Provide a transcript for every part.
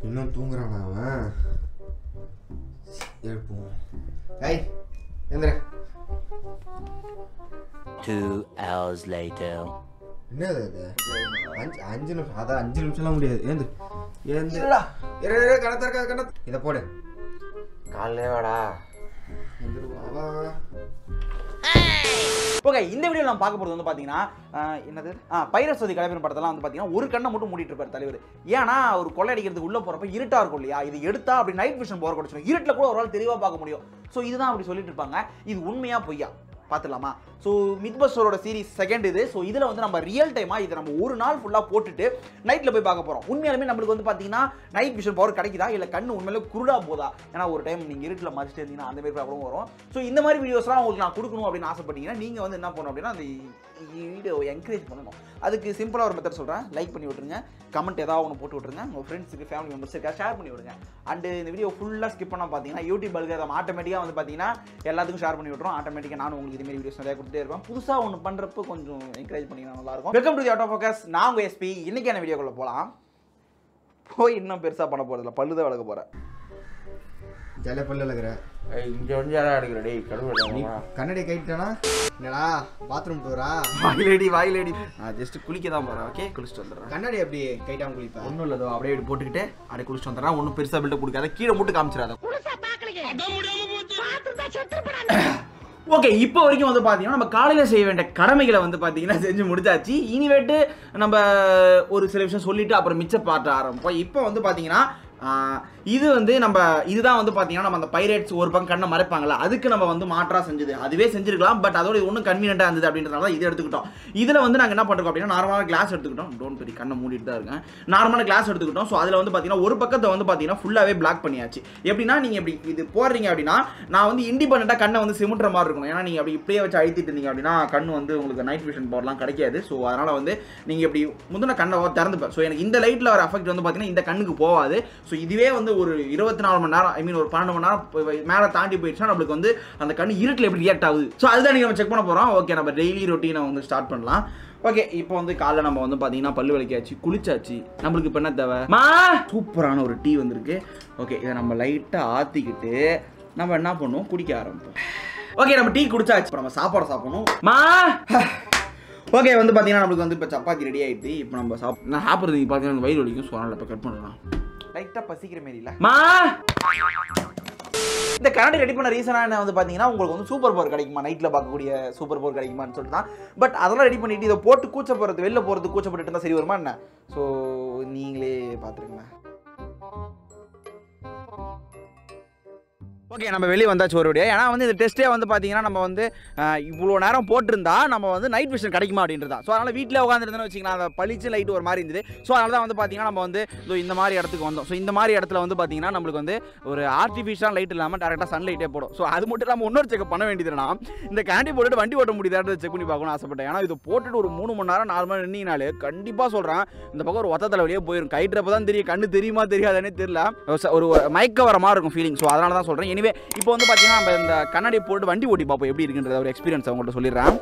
இன்னும் தூங்குறானா அவன் எழுப்புவோம் ஏய் எந்திர Two hours later. என்னது அது அஞ்சு அஞ்சு நிமிஷம் அதான் அஞ்சு நிமிஷம்லாம் முடியாது ஏந்து ஏந்து இருடா. இரு இரு கணத்தா இருக்கா கணத்து இதை போடு காலையிலே வாடா வந்துருவா ஓகே இந்த வீடியோ நம்ம பார்க்க போகிறது வந்து பார்த்தீங்கன்னா ஆஹ், என்னது ஆ பைரஸ்வதி கலைவர் படத்தெல்லாம் வந்து பார்த்தீங்கன்னா ஒரு கண்ணை மட்டும் மூடிட்டு இருப்பார் தலைவர் ஏன்னா ஒரு கொள்ளை அடிக்கிறதுக்கு உள்ள போகிறப்ப இருட்டா இருக்கும் இல்லையா இது எடுத்தா அப்படி நைட் விஷன் போற கொடுச்சிடும் இருட்டில் கூட ஒரு ஆள் தெளிவாக பார்க்க முடியும் ஸோ இதுதான் அப்படி சொல்லிட்டு இருப்பாங்க இது உண்மையா பொய்யா பார்த்துலாமா ஸோ மித்பஸ்டரோட சீரிஸ் செகண்ட் இது ஸோ இதில் வந்து நம்ம ரியல் டைமாக இதை நம்ம ஒரு நாள் ஃபுல்லாக போட்டுட்டு நைட்டில் போய் பார்க்க போகிறோம் உண்மையாலுமே நம்மளுக்கு வந்து பார்த்தீங்கன்னா நைட் விஷன் பவர் கிடைக்குதா இல்லை கண்ணு உண்மையிலே குருடா போதா ஏன்னா ஒரு டைம் நீங்கள் இருட்டில் மறைச்சிட்டு இருந்தீங்கன்னா அந்த மாதிரி ப்ராப்ளம் வரும் ஸோ இந்த மாதிரி வீடியோஸ்லாம் உங்களுக்கு நான் கொடுக்கணும் அப்படின்னு ஆசைப்பட்டீங்கன்னா நீங்கள் வந்து என்ன பண்ணணும் அப்படின்னா அந்த வீடியோ என்கரேஜ் பண்ணணும் அதுக்கு சிம்பிளாக ஒரு மெத்தட் சொல்கிறேன் லைக் பண்ணி விட்ருங்க கமெண்ட் ஏதாவது ஒன்று போட்டு விட்ருங்க உங்கள் ஃப்ரெண்ட்ஸுக்கு ஃபேமிலி மெம்பர்ஸுக்கு ஷேர் பண்ணி விடுங்க அண்டு இந்த வீடியோ ஃபுல்லாக ஸ்கிப் பண்ணால் பார்த்தீங்கன்னா யூடியூப் அல்காரம் ஆட்டோமேட்டிக்காக வந்து பார்த்தீங்கன்னா எல்லாத்துக்கும் ஷேர் பண்ணி விட்றோம் ஆட்டோமேட்டிக்காக நானும் உங்களுக்கு இதுமாரி வீடியோஸ் நிறைய கொடுத்துட்டே இருப்பேன் புதுசாக ஒன்று பண்ணுறப்ப கொஞ்சம் என்கரேஜ் பண்ணிங்கன்னா நல்லாயிருக்கும் welcome to the auto focus நான் உங்கள் எஸ்பி இன்னைக்கான வீடியோக்குள்ளே போகலாம் போய் இன்னும் பெருசாக பண்ண போகிறதில்ல பல்லு தான் வளர்க்க போகிறேன் ஜாலியாக பல்ல இருக்கிற இங்க வந்து யாரா எடுக்கிற டேய் நீ கடுவு கண்ணாடி கைட்டானா என்னடா பாத்ரூம் போறா வாயிலேடி வாயிலேடி நான் ஜஸ்ட் குளிக்க தான் போகிறேன் ஓகே குளிச்சுட்டு வந்துடுறேன் கண்ணாடி எப்படி கைட்டாம குளிப்பா ஒன்றும் இல்லதோ அப்படியே இப்படி போட்டுக்கிட்டு அப்படியே குளிச்சுட்டு வந்துடுறேன் ஒன்றும் பெருசாக பில்டப் கொடுக்காத கீழே மட்டும் காமிச்சிடாத ஓகே இப்போ வரைக்கும் வந்து பார்த்தீங்கன்னா நம்ம காலையில் செய்ய வேண்டிய கடமைகளை வந்து பார்த்தீங்கன்னா செஞ்சு முடிச்சாச்சு இனிமேட்டு நம்ம ஒரு சில விஷயம் சொல்லிட்டு அப்புறம் மிச்ச பாட்ட ஆரம்பிப்போம் இப்போ வந்து பார்த்தீங்கன்னா ஆஹ், இது வந்து நம்ம இதுதான் வந்து பார்த்தீங்கன்னா நம்ம அந்த பைரேட்ஸ் ஒரு பக்கம் கண்ணை மறைப்பாங்கல்ல அதுக்கு நம்ம வந்து மாற்றா செஞ்சது அதுவே செஞ்சிருக்கலாம் பட் அதோட இது ஒன்றும் கன்வீனியண்டாக இருந்தது அப்படின்றதால தான் இது எடுத்துக்கிட்டோம் இதில் வந்து நாங்கள் என்ன பண்ணுறோம் அப்படின்னா நார்மலான கிளாஸ் எடுத்துக்கிட்டோம் டோன்ட் பெரிய கண்ணை மூடிட்டு தான் இருக்கேன் நார்மலான கிளாஸ் எடுத்துக்கிட்டோம் ஸோ அதில் வந்து பார்த்தீங்கன்னா ஒரு பக்கத்தை வந்து பார்த்தீங்கன்னா ஃபுல்லாகவே பிளாக் பண்ணியாச்சு எப்படின்னா நீங்கள் இப்படி இது போடுறீங்க அப்படின்னா நான் வந்து இண்டிபெண்ட்டாக கண்ணை வந்து சிமிட்டுற மாதிரி இருக்கும் ஏன்னா நீங்கள் அப்படி இப்படியே வச்சு அழுத்திட்டு இருந்தீங்க அப்படின்னா கண் வந்து உங்களுக்கு நைட் விஷன் பவர்லாம் கிடைக்காது ஸோ அதனால் வந்து நீங்கள் இப்படி முந்தின கண்ணை திறந்துப்பேன் ஸோ எனக்கு இந்த லைட்டில் வர எஃபெக்ட் வந்து பார்த்தீங்கன்னா இந்த கண்ணுக்கு போகாது ஸோ இதுவே வந்து ஒரு இருபத்தி நாலு மணி நேரம் ஐ மீன் ஒரு பன்னெண்டு மணி நேரம் மேலே தாண்டி போயிடுச்சுன்னா நம்மளுக்கு வந்து அந்த கண்ணு இருட்டில் எப்படி ரியாக்ட் ஆகுது ஸோ அதுதான் நீங்கள் நம்ம செக் பண்ண போகிறோம் ஓகே நம்ம டெய்லி ரொட்டீனை வந்து ஸ்டார்ட் பண்ணலாம் ஓகே இப்போ வந்து காலைல நம்ம வந்து பார்த்தீங்கன்னா பல்லு விளக்கியாச்சு குளிச்சாச்சு நம்மளுக்கு இப்போ என்ன தேவை மா சூப்பரான ஒரு டீ வந்திருக்கு ஓகே இதை நம்ம லைட்டாக ஆற்றிக்கிட்டு நம்ம என்ன பண்ணுவோம் குடிக்க ஆரம்பிப்போம் ஓகே நம்ம டீ குடிச்சாச்சு இப்போ நம்ம சாப்பாடு சாப்பிடணும் மா ஓகே வந்து பார்த்தீங்கன்னா நம்மளுக்கு வந்து இப்போ சப்பாத்தி ரெடி ஆகிடுது இப்போ நம்ம சாப் நான் சாப்பிட்றது பார்த்தீங்கன்னா வயிறு வலிக்கும் ஸோ அதனால் இப்போ கட் பண்ணலாம் லைட்டாக பசிக்கிற மாரி இல்லை மா இந்த கரண்ட் ரெடி பண்ண ரீசனாக என்ன வந்து பார்த்தீங்கன்னா உங்களுக்கு வந்து சூப்பர் பவர் கிடைக்குமா நைட்டில் பார்க்கக்கூடிய சூப்பர் பவர் கிடைக்குமான்னு சொல்லிட்டு தான் பட் அதெல்லாம் ரெடி பண்ணிட்டு இதை போட்டு கூச்ச போகிறது வெளில போகிறது கூச்சப்பட்டு இருந்தால் சரி வருமா என்ன ஸோ நீங்களே பார்த்துருங்களேன் ஓகே நம்ம வெளியே வந்தாச்சு ஒரு வழியா ஏன்னா வந்து இந்த டெஸ்ட்டே வந்து பார்த்தீங்கன்னா நம்ம வந்து அஹ், இவ்வளோ நேரம் போட்டிருந்தா நம்ம வந்து நைட் விஷன் கிடைக்குமா அப்படின்றது தான் ஸோ அதனால் வீட்டில் உட்காந்துருந்தேன்னு வச்சிங்களா அந்த பளிச்சு லைட் ஒரு மாதிரி இருந்தது ஸோ அதனால தான் வந்து பார்த்தீங்கன்னா நம்ம வந்து இதோ இந்த மாதிரி இடத்துக்கு வந்தோம் ஸோ இந்த மாதிரி இடத்துல வந்து பார்த்தீங்கன்னா நம்மளுக்கு வந்து ஒரு ஆர்டிஃபிஷியல் லைட் இல்லாமல் டேரெக்டாக சன்லைட்டே போடும் ஸோ அது மட்டும் இல்லாமல் இன்னொரு செக் பண்ண வேண்டியதுனா இந்த கேண்டி போட்டுட்டு வண்டி ஓட்ட முடியுதான்றதை செக் பண்ணி பார்க்கணும்னு ஆசைப்பட்டேன் ஏன்னா இது போட்டுட்டு ஒரு மூணு மணி நேரம் நாலு மணி நேரம் நின்னீங்கனாலே கண்டிப்பாக சொல்கிறேன் இந்த பக்கம் ஒரு ஒத்த தலைவலியே போயிடும் கைட்டுறப்ப தான் தெரியும் கண்ணு தெரியுமா தெரியாதானே தெரியல ஒரு மயக்க வர மாதிரி இருக்கும் ஃபீலிங் ஸோ அதனால தான் சொல்கிறேன் எனிவே இப்போ வந்து பார்த்தீங்கன்னா நம்ம இந்த கண்ணாடி போட்டு வண்டி ஓட்டி பார்ப்போம் எப்படி இருக்குன்றத ஒரு எக்ஸ்பீரியன்ஸ் அவங்கள்ட்ட சொல்லிடுறேன்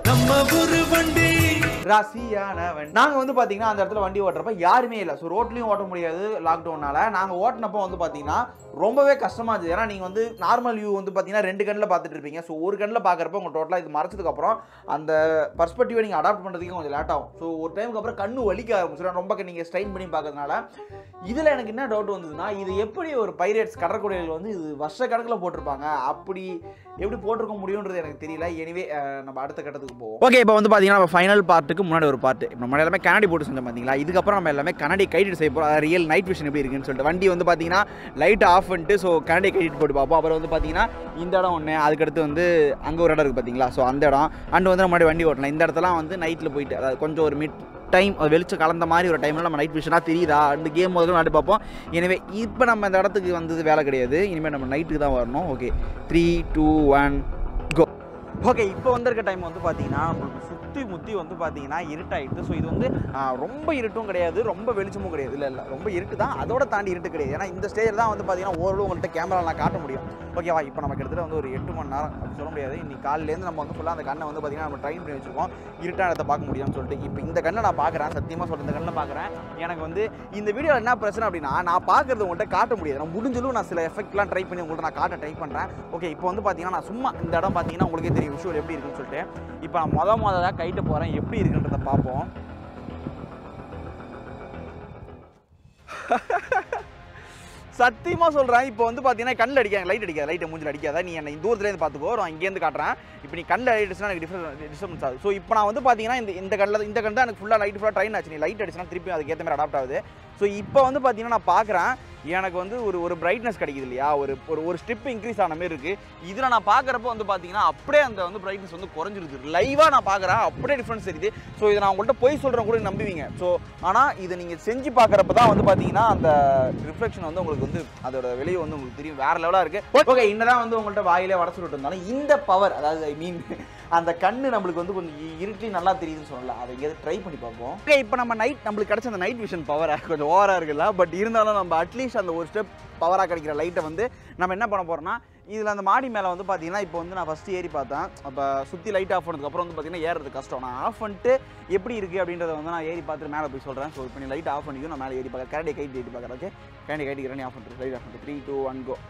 ராசியானவன் நாங்க வந்து பாத்தீங்கன்னா அந்த இடத்துல வண்டி ஓட்டுறப்ப யாருமே இல்லை ஸோ ரோட்லயும் ஓட்ட முடியாது லாக்டவுனால நாங்க ஓட்டினப்போ வந்து பாத்தீங்கன்னா ரொம்பவே கஷ்டமா இருந்துச்சு ஏன்னா நீங்க வந்து நார்மல் வியூ வந்து பாத்தீங்கன்னா ரெண்டு கண்ணில் பார்த்துட்டு இருப்பீங்க ஸோ ஒரு கண்ணில் பார்க்குறப்ப உங்க டோட்டலாக இது மறைச்சதுக்கு அப்புறம் அந்த பர்ஸ்பெக்டிவை நீங்க அடாப்ட் பண்றதுக்கு கொஞ்சம் லேட் ஆகும் ஸோ ஒரு டைமுக்கு அப்புறம் கண்ணு வலிக்க ஆரம்பிச்சிடும் ரொம்ப நீங்க ஸ்ட்ரைன் பண்ணி பார்க்கறதுனால இதுல எனக்கு என்ன டவுட் வந்ததுன்னா இது எப்படி ஒரு பைரேட்ஸ் கடற்கொடைகள் வந்து இது வருஷ கணக்கில் போட்டிருப்பாங்க அப்படி எப்படி போட்டிருக்க முடியுன்றது எனக்கு தெரியல எனிவே நம்ம அடுத்த கட்டத்துக்கு போவோம் ஓகே இப்போ வந்து பார்த்தீங்கன்னா நம்ம ஃபைனல் பார்ட்டுக்கு முன்னாடி ஒரு பார்ட் இப்போ நம்ம எல்லாமே கண்ணாடி போட்டு செஞ்சோம் பார்த்தீங்களா இதுக்கப்புறம் நம்ம எல்லாமே கண்ணாடி கைட்டு செய்ய போகிறோம் ரியல் நைட் விஷன் எப்படி இருக்குன்னு சொல்லிட்டு வண்டி வந்து பார்த்தீங்கன்னா லைட் ஆஃப் பண்ணிட்டு ஸோ கண்ணாடி கைட்டு போட்டு பார்ப்போம் அப்புறம் வந்து பார்த்தீங்கன்னா இந்த இடம் ஒன்று அதுக்கடுத்து வந்து அங்கே ஒரு இடம் இருக்குது பார்த்தீங்களா ஸோ அந்த இடம் அண்ட் வந்து நம்ம முன்னாடி வண்டி ஓட்டலாம் இந்த இடத்துலாம் வந்து நைட்டில் போயிட்டு அதாவது கொஞ்சம் ஒரு மிட் டைம் வெளிச்சம் கலந்த மாதிரி ஒரு டைமில் நம்ம நைட் விஷனாக தெரியுதா அந்த கேம் முதல்ல நாட்டு பார்ப்போம் எனவே இப்போ நம்ம இந்த இடத்துக்கு வந்தது வேலை கிடையாது இனிமேல் நம்ம நைட்டுக்கு தான் வரணும் okay three two one go okay இப்போ வந்திருக்க டைம் வந்து பார்த்தீங்கன்னா நம்மளுக்கு சுற்றி முற்றி வந்து பார்த்தீங்கன்னா இருட்டாயிட்டு ஸோ இது வந்து ஆ, ரொம்ப இருட்டும் கிடையாது ரொம்ப வெளிச்சமும் கிடையாது இல்லை இல்லை ரொம்ப இருட்டு தான் அதோட தாண்டி இருட்டு கிடையாது ஏன்னா இந்த ஸ்டேஜில் தான் வந்து பார்த்தீங்கன்னா ஓரளவு உங்கள்கிட்ட கேமரா நான் காட்ட முடியும் ஓகேவா இப்போ நமக்கு கிட்டத்தட்ட வந்து ஒரு எட்டு மணி நேரம் அப்படி சொல்ல முடியாது இன்னைக்கு காலையிலேருந்து நம்ம வந்து ஃபுல்லாக அந்த கண்ணை வந்து பார்த்தீங்கன்னா நம்ம ட்ரைன் பண்ணி வச்சிருக்கோம் இருட்டான இடத்த பார்க்க முடியும்னு சொல்லிட்டு இப்போ இந்த கண்ணை நான் பார்க்குறேன் சத்தியமாக சொல்கிறேன் இந்த கண்ணில் பார்க்குறேன் எனக்கு வந்து இந்த வீடியோ என்ன பிரச்சனை அப்படின்னா நான் பார்க்குறது உங்கள்கிட்ட காட்ட முடியாது நான் முடிஞ்சளவு நான் சில எஃபெக்ட்லாம் ட்ரை பண்ணி உங்கள்கிட்ட நான் காட்ட ட்ரை பண்ணுறேன் ஓகே இப்போ வந்து பார்த்தீங்கன்னா நான் சும்மா இந்த இடம் பார்த்தீங்கன்னா உங்களுக்கே தெரியும் விஷுவல் எப்படி இருக்குன்னு சொல்லிட்டு இப்போ நான் மொத மொதலாக கைட்டு போகிறேன் எப்படி இருக்குன்றத பார்ப்போம் சத்தியமாக சொல்கிறேன் இப்போ வந்து பார்த்தீங்கன்னா கண்ணில் அடிக்காது லைட் அடிக்காது லைட்டை மூஞ்சில் அடிக்காத நீ என்னை தூரத்துலேருந்து பார்த்துக்கோ நான் இங்கேருந்து காட்டுறேன் இப்போ நீ கண்ணில் லைட் அடிச்சுனா எனக்கு டிஃபரன்ஸ் டிஸ்டர்பன்ஸ் ஆகுது ஸோ இப்போ நான் வந்து பார்த்தீங்கன்னா இந்த இந்த கண்ணில் இந்த கண் தான் எனக்கு ஃபுல்லாக லைட் ஃபுல்லாக ட்ரைன் ஆச்சு நீ லைட் அடிச்சுனா திருப்பி அதுக்கு ஏற்ற மாதிரி அடாப்ட் ஆகுது ஸோ இப்போ வந்து பார்த்தீங்கன்னா நான் பார்க்குறேன் எனக்கு வந்து ஒரு ஒரு பிரைட்னஸ் கிடைக்குது இல்லையா ஒரு ஒரு ஒரு ஸ்டெப் இன்க்ரீஸ் ஆன மாதிரி இருக்குது இதில் நான் பார்க்குறப்ப வந்து பார்த்தீங்கன்னா அப்படியே அந்த வந்து பிரைட்னஸ் வந்து குறைஞ்சிருது லைவாக நான் பார்க்குறேன் அப்படியே டிஃப்ரென்ஸ் தெரியுது ஸோ இதை நான் உங்கள்கிட்ட போய் சொல்கிறேன் கூட நம்புவீங்க ஸோ ஆனால் இதை நீங்கள் செஞ்சு பார்க்குறப்ப தான் வந்து பார்த்தீங்கன்னா அந்த ரிஃப்ளெக்ஷன் வந்து உங்களுக்கு வந்து அதோட வெளியே வந்து உங்களுக்கு தெரியும் வேறு லெவலாக இருக்குது ஓகே என்னதான் வந்து உங்கள்கிட்ட வாயிலே வட சொல்லிட்டு இருந்தாலும் இந்த பவர் அதாவது ஐ மீன் அந்த கண்ணு நம்மளுக்கு வந்து கொஞ்சம் இருட்டி நல்லா தெரியுதுன்னு சொல்லல அதை எங்கேயாவது ட்ரை பண்ணி பார்ப்போம் ஓகே இப்போ நம்ம நைட் நம்மளுக்கு கிடைச்ச அந்த நைட் விஷன் பவர் கொஞ்சம் ஓவராக இருக்குல்ல பட் இருந்தாலும் நம்ம அட்லீஸ்ட் அந்த ஒரு ஸ்டெப் பவராக கிடைக்கிற லைட்டை வந்து நம்ம என்ன பண்ண போகிறோம்னா இதில் அந்த மாடி மேலே வந்து பார்த்தீங்கன்னா இப்போ வந்து நான் ஃபஸ்ட்டு ஏறி பார்த்தேன் அப்போ சுற்றி லைட் ஆஃப் பண்ணதுக்கப்புறம் வந்து பார்த்தீங்கன்னா ஏறது கஷ்டம் நான் ஆஃப் பண்ணிட்டு எப்படி இருக்குது அப்படின்றத வந்து நான் ஏறி பார்த்துட்டு மேலே போய் சொல்கிறேன் ஸோ இப்போ நீ லைட் ஆஃப் பண்ணிக்கோ நான் மேலே ஏறி பார்க்குறேன் கேரண்டி கைட்டு ஏறி பார்க்குறேன் ஓகே கேரண்டி கைட்டிக்கிறேன் நீ ஆஃப் பண்ணுறேன் லைட் ஆஃப் பண்ணுறேன் த்ரீ டூ ஒன் கோ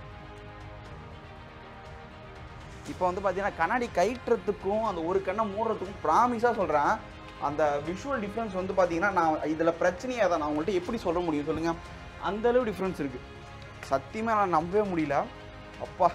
இப்போ வந்து பார்த்தீங்கன்னா கண்ணாடி கயிற்றுறதுக்கும் அந்த ஒரு கண்ணை மூடுறதுக்கும் ப்ராமிஸாக சொல்கிறேன் அந்த விஷுவல் டிஃப்ரென்ஸ் வந்து பார்த்தீங்கன்னா நான் இதில் பிரச்சனையே அதை நான் உங்கள்கிட்ட எப்படி சொல்ல முடியும் சொல்லுங்கள் அந்தளவு டிஃப்ரென்ஸ் இருக்குது சத்தியமாக நான் நம்பவே முடியல அப்பா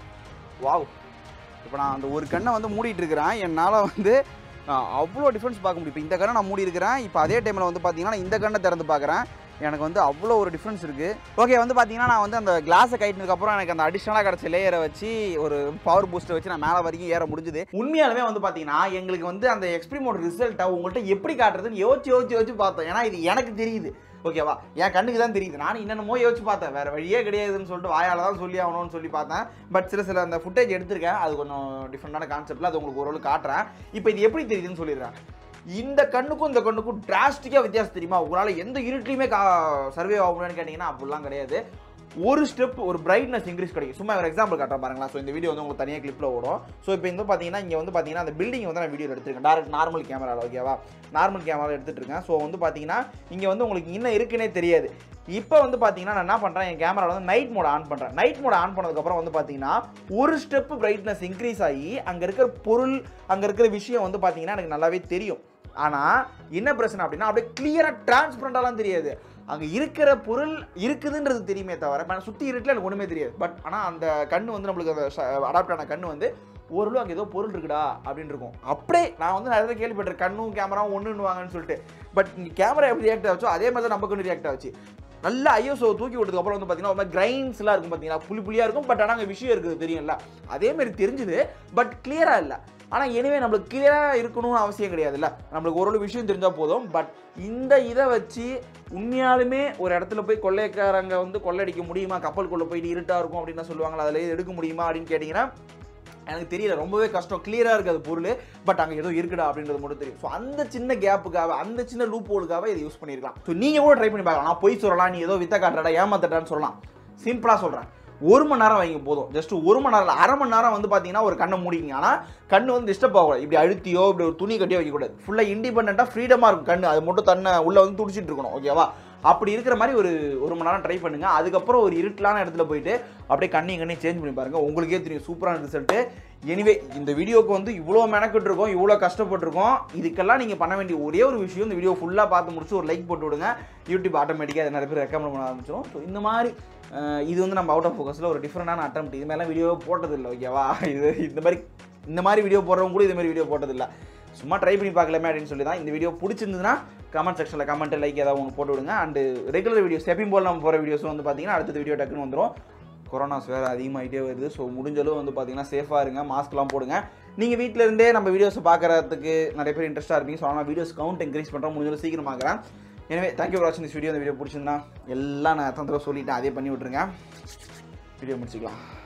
வாவ் இப்போ நான் அந்த ஒரு கண்ணை வந்து மூடிட்டு இருக்கிறேன் என்னால் வந்து ஆஹ், அவ்வளோ டிஃப்ரென்ஸ் பார்க்க முடியும் இப்போ இந்த கண்ணை நான் மூடி இருக்கிறேன் இப்போ அதே டைமில் வந்து பார்த்தீங்கன்னா நான் இந்த கண்ணை திறந்து பார்க்குறேன் எனக்கு வந்து அவ்வளோ ஒரு டிஃப்ரென்ஸ் இருக்குது ஓகே வந்து பார்த்தீங்கன்னா நான் வந்து அந்த கிளாஸை கைட்டினதுக்கப்புறம் எனக்கு அந்த அடிஷனலாக கிடச்ச லேயரை வச்சு ஒரு பவர் பூஸ்ட்டை வச்சு நான் மேலே வரைக்கும் ஏற முடிஞ்சுது உண்மையாலுமே வந்து பார்த்தீங்கன்னா எங்களுக்கு வந்து அந்த எக்ஸ்பிரிமோட ரிசல்ட்டை உங்கள்கிட்ட எப்படி காட்டுறதுன்னு யோசிச்சு யோசிச்சு யோசிச்சு பார்த்தோம் ஏன்னா இது எனக்கு தெரியுது ஓகேவா என் கண்ணுக்கு தான் தெரியுது நான் என்னென்னமோ யோசிச்சு பார்த்தேன் வேற வழியே கிடையாதுன்னு சொல்லிட்டு வாயால தான் சொல்லி ஆகணும்னு சொல்லி பார்த்தேன் பட் சில சில அந்த ஃபுட்டேஜ் எடுத்திருக்கேன் அது கொஞ்சம் டிஃப்ரெண்டான கான்செப்ட்ல அது உங்களுக்கு ஓரளவு காட்டுறேன் இப்போ இது எப்படி தெரியுதுன்னு சொல்லிடுறேன் இந்த கண்ணுக்கும் இந்த கண்ணுக்கும் டிராஸ்டிக்காக வித்தியாசம் தெரியுமா உங்களால் எந்த இருட்லையுமே கா சர்வே ஆகணும்னு கேட்டிங்கன்னா அப்படிலாம் கிடையாது ஒரு ஸ்டெப் ஒரு பிரைட்னஸ் இன்க்ரீஸ் கிடைக்கும் சும்மா ஒரு எக்ஸாம்பிள் காட்டுறேன் பாருங்களா ஸோ இந்த வீடியோ வந்து உங்களுக்கு தனியாக கிளிப்பில் ஓடும் ஸோ இப்போ வந்து பார்த்தீங்கன்னா இங்கே வந்து பார்த்தீங்கன்னா அந்த பில்டிங் வந்து நான் வீடியோ எடுத்திருக்கேன் டேரக்ட் நார்மல் கேமராவில் ஓகேவா நார்மல் கேமராவில் எடுத்துட்டு இருக்கேன் ஸோ வந்து பார்த்தீங்கன்னா இங்கே வந்து உங்களுக்கு என்ன இருக்குன்னே தெரியாது இப்போ வந்து பார்த்தீங்கன்னா நான் என்ன பண்ணுறேன் என் கேமராவில் வந்து நைட் மோட் ஆன் பண்ணுறேன் நைட் மோட் ஆன் பண்ணதுக்கப்புறம் வந்து பார்த்தீங்கன்னா ஒரு ஸ்டெப் பிரைட்னஸ் இன்க்ரீஸ் ஆகி அங்கே இருக்கிற பொருள் அங்கே இருக்கிற விஷயம் வந்து பார்த்தீங்கன்னா எனக்கு நல்லாவே தெரியும் ஆனால் என்ன பிரச்சனை அப்படின்னா அப்படியே கிளியராக டிரான்ஸ்பரண்டாலாம் தெரியாது அங்கே இருக்கிற பொருள் இருக்குதுன்றது தெரியுமே தவிர இப்போ சுற்றி இருட்டில் எனக்கு ஒன்றுமே தெரியாது பட் ஆனால் அந்த கண்ணு வந்து நம்மளுக்கு அந்த அடாப்ட் ஆன கண்ணு வந்து ஓரளவு அங்கே ஏதோ பொருள் இருக்குடா அப்படின்னு இருக்கும் அப்படியே நான் வந்து நிறைய கேள்விப்பட்டிருக்கேன் கண்ணும் கேமராவும் ஒன்றுன்னு சொல்லிட்டு பட் இங்கே கேமரா எப்படி ரியாக்ட் ஆச்சோ அதே மாதிரி தான் நம்ம கண்ணு ரியாக்ட் ஆச்சு நல்ல ஐஎஸ்ஓ தூக்கி விட்டதுக்கு அப்புறம் வந்து பார்த்தீங்கன்னா ஒரு மாதிரி கிரைன்ஸ்லாம் இருக்கும் பார்த்தீங்கன்னா புளி புளியாக இருக்கும் பட் ஆனால் அங்கே விஷயம் இருக்குது தெரியும்ல அதே மாதிரி தெரிஞ்சுது பட் கிளியராக இல்லை ஆனால் எனவே நம்மளுக்கு கிளியராக இருக்கணும்னு அவசியம் கிடையாதுல்ல நம்மளுக்கு ஓரளவு விஷயம் தெரிஞ்சால் போதும் பட் இந்த இதை வச்சு உண்மையாலுமே ஒரு இடத்துல போய் கொள்ளைக்காரங்க வந்து கொள்ளையடிக்க முடியுமா கப்பலுக்குள்ளே போயிட்டு இருட்டாக இருக்கும் அப்படின்னு சொல்லுவாங்களா அதில் எடுக்க முடியுமா அப்படின்னு கேட்டிங்கன்னா எனக்கு தெரியல ரொம்பவே கஷ்டம் கிளியராக இருக்குது பொருள் பட் அங்கே ஏதோ இருக்குடா அப்படின்றது மட்டும் தெரியும் ஸோ அந்த சின்ன கேப்புக்காக அந்த சின்ன லூப் ஹோலுக்காக இதை யூஸ் பண்ணியிருக்கலாம் ஸோ நீங்கள் கூட ட்ரை பண்ணி பார்க்கலாம் நான் பொய் சொல்லலாம் நீ ஏதோ வித்த காட்டுறடா ஏமாத்தட்டான்னு சொல்லலாம் சிம்பிளாக சொல்கிறேன் ஒரு மணி நேரம் வைங்க போதும் ஜஸ்ட் ஒரு மணி நேரம் இல்ல, அரை மணி நேரம் வந்து பார்த்தீங்கன்னா ஒரு கண்ணை மூடிங்க ஆனால் கண்ணு வந்து டிஸ்டர்ப் ஆகக்கூடாது இப்படி அழுத்தியோ இப்படி ஒரு துணி கட்டியோ வைக்கக்கூடாது ஃபுல்லாக இண்டிபெண்ட்டாக ஃப்ரீடமாக இருக்கும் கண்ணு அது மட்டும் தன்னை உள்ளே வந்து துடிச்சிட்டு இருக்கணும் ஓகேவா அப்படி இருக்கிற மாதிரி ஒரு ஒரு மணி நேரம் ட்ரை பண்ணுங்க அதுக்கப்புறம் ஒரு இருட்டலான இடத்துல போயிட்டு அப்படியே கண்ணையும் கண்ணையும் சேஞ்ச் பண்ணி பாருங்க உங்களுக்கே தெரியும் சூப்பரான ரிசல்ட்டு எனிவே இந்த வீடியோக்கு வந்து இவ்வளோ மெனக்கிட்டு இருக்கோம் இவ்வளோ கஷ்டப்பட்டிருக்கோம் இதுக்கெல்லாம் நீங்கள் பண்ண வேண்டிய ஒரே ஒரு விஷயம் இந்த வீடியோ ஃபுல்லாக பார்த்து முடிச்சு ஒரு லைக் போட்டு விடுங்க யூடியூப் ஆட்டோமேட்டிக்காக அதை நிறைய பேர் ரெக்கமெண்ட் பண்ண ஆரம்பிச்சிடும் ஸோ இந்த மாதிரி அஹ், இது வந்து நம்ம அவுட் ஆஃப் ஃபோக்கஸில் ஒரு டிஃப்ரெண்டான அட்டம் இது மாதிரிலாம் வீடியோ போட்டதில்லை ஓகேவா இது இந்த மாதிரி இந்த மாதிரி வீடியோ போடுறவங்க கூட இது மாதிரி வீடியோ போட்டதில்லை சும்மா ட்ரை பண்ணி பார்க்கலாமே அப்படின்னு சொல்லி தான் இந்த வீடியோ பிடிச்சிருந்ததுன்னா கமெண்ட் செக்ஷனில் கமெண்ட் லைக் ஏதாவது ஒன்று போட்டு விடுங்க அண்டு ரெகுலர் வீடியோஸ் எப்பயும் போல் நம்ம போகிற வீடியோஸ் வந்து பார்த்தீங்கன்னா அடுத்த வீடியோ டக்குன்னு வந்துடும் கொரோனாஸ் வேறு அதிகமாகிட்டே வருது ஸோ முடிஞ்சளவு வந்து பார்த்தீங்கன்னா சேஃபாக இருங்க மாஸ்க்லாம் போடுங்க நீங்கள் வீட்டில் இருந்தே நம்ம வீடியோஸ் பார்க்குறதுக்கு நிறைய பேர் இன்ட்ரெஸ்ட்டாக இருப்பீங்க ஸோ ஆனால் வீடியோஸ் கவுண்ட் இன்க்ரீஸ் பண்ணுறோம் முடிஞ்சளவு சீக்கிரம் பார்க்குறேன் எனவே தேங்க்யூ ஃபார் வாட்சிங் திஸ் வீடியோ இந்த வீடியோ பிடிச்சிருந்தா எல்லாம் நான் எத்தனை தடவை சொல்லிட்டேன் அதே பண்ணி விட்ருங்க வீடியோ முடிச்சுக்கலாம்